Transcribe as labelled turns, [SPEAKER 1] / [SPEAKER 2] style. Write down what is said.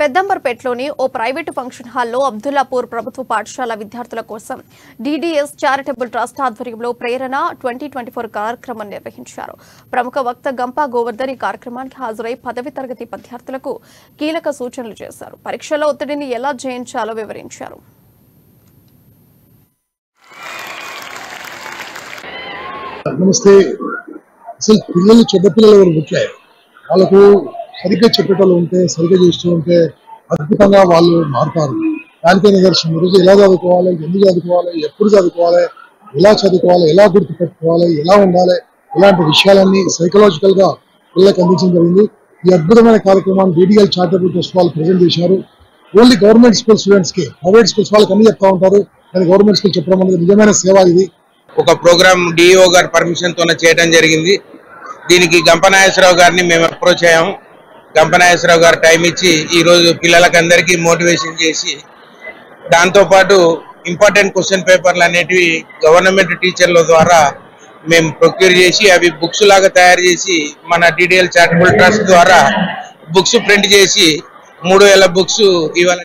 [SPEAKER 1] పెద్దంబర్పేటలోని ఓ private function హాల్లో అబ్దుల్లాపూర్ ప్రభుత్వ పాఠశాల విద్యార్థుల కోసం డీడీఎస్ చారిటబుల్ ట్రస్ట్ ఆధ్వర్యంలో ప్రేరణ ట్వంటీ ట్వంటీ ఫోర్ కార్యక్రమం నిర్వహించారు ప్రముఖ వక్త గంపా గోవర్ధన్ ఈ కార్యక్రమానికి హాజరై పదవి తరగతి విద్యార్థులకు కీలక సూచనలు చేశారు పరీక్షల ఒత్తిడిని ఎలా జయించాలో వివరించారు
[SPEAKER 2] నమస్తే అసలు పిల్లలు చెడ్డ పిల్లలు ఎవరు పుట్టారు వాళ్ళకు సరిగ్గా చెప్పేటోళ్ళు ఉంటే సరిగ్గా చేస్తూ ఉంటే అద్భుతంగా వాళ్ళు మారుతారు దానికే నిదర్శనం ఈరోజు ఎలా చదువుకోవాలి ఎందుకు చదువుకోవాలి ఎప్పుడు చదువుకోవాలి ఎలా చదువుకోవాలి ఎలా గుర్తుపెట్టుకోవాలి ఎలా ఉండాలి ఇలాంటి విషయాలన్నీ సైకలాజికల్ గా పిల్లలకు అందించడం జరిగింది ఈ అద్భుతమైన కార్యక్రమాన్ని డీడీఎల్ చారిటబుల్ ట్రస్ట్ వాళ్ళు ప్రజెంట్ చేశారు ఓన్లీ గవర్నమెంట్ స్కూల్ స్టూడెంట్స్ కి ప్రైవేట్ స్కూల్స్ వాళ్ళకి అన్ని చెప్తా ఉంటారు కానీ గవర్నమెంట్ స్కూల్ చెప్పడం అనేది నిజమైన సేవ ఇది
[SPEAKER 3] ఒక ప్రోగ్రామ్ డిఓ గారి పర్మిషన్ తోనే చేయడం జరిగింది దీనికి గంపనాగేశ్వరరావు గారిని మేము అప్రోచ్ అయ్యాము గంపనాగేశ్వరరావు గారు టైం ఇచ్చి ఈ రోజు పిల్లలకి అందరికీ మోటివేషన్ చేసి దాంతో పాటు ఇంపార్టెంట్ క్వశ్చన్ పేపర్లు అనేటివి గవర్నమెంట్ టీచర్ల ద్వారా మేము ప్రొక్యూర్ చేసి అవి బుక్స్ లాగా తయారు చేసి మన డిడిఎల్ చారిటబుల్ ట్రస్ట్ ద్వారా బుక్స్ ప్రింట్ చేసి మూడు వేల బుక్స్ ఇవాళ